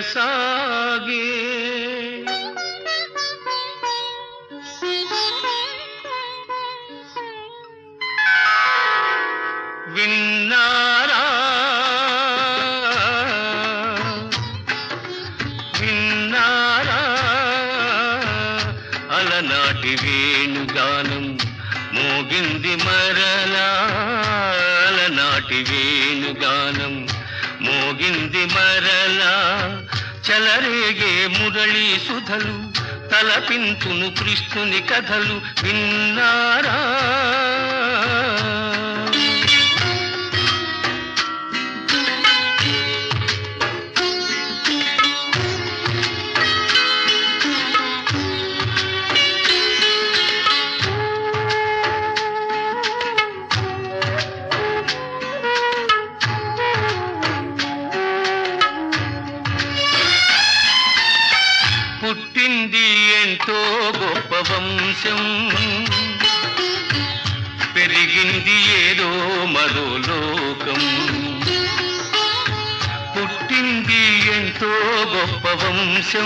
సాగే విన్నారా విన్నారా అలనాటి వేణుగానం మోగింది మరలా అలనాటి వేణుగానం మోగింది మరలా చలరేగే మురళీ సుధలు తలపించును కృష్ణుని కథలు విన్నారా పుట్టింది ఎంతో గొప్ప వంశం పెరిగింది ఏదో మరో లోకం పుట్టింది ఎంతో గొప్ప వంశం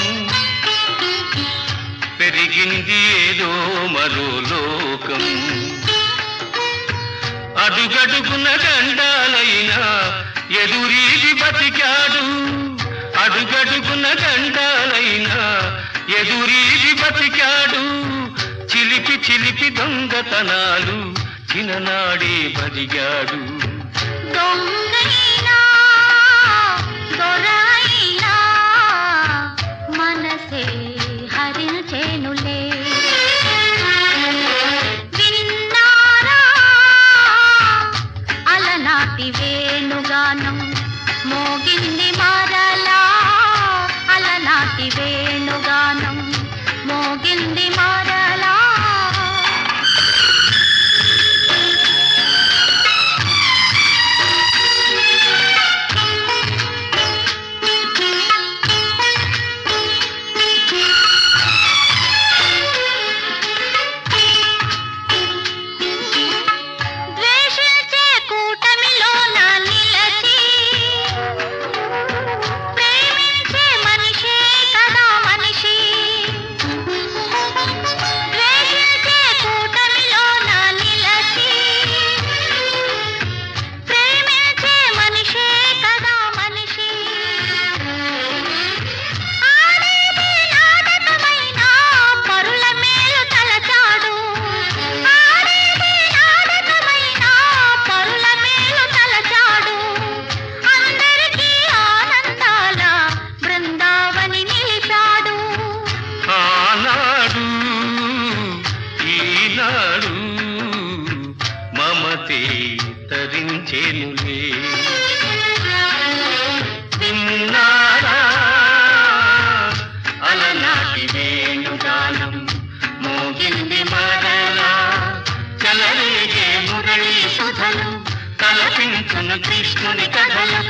పెరిగింది ఏదో మరో లోకం అడుగడుగున గండాలైనా ఎదురీది బతికాడు అడుగడుగున గండాలైనా ఎదురీది బతికాడు చిలిపి చిలిపి దొంగతనాలు చిన్ననాడే బదిగాడు దొంగైనా దొరైనా మనసే హరించేనులే విన్నారా అలనాటి వేణుగానం మోగింది మరలా అలనాటి వేణుగానం మోగింది మరలా ద్వేషించే కూటమిలోన నిలచి ప్రేమించే మనిషే కదా మనిషి ద్వేషించే కూటమిలోన నిలచి ప్రేమించే మనిషే కదా మనిషి ఆడేది నాటకమైనా పరుల మేలు తలచాడు ఆడేది నాటకమైనా పరుల మేలు తలచాడు అందరికీ ఆనందాల బృందావని నిలిచాడు ఆనాడు ఈనాడు మమతే తరించేనులే విన్నారా అలనాటి వేణుగానం మోగింది మరలా చలరేగే మురళీ సుధలు తలపించును కృష్ణుని కథలు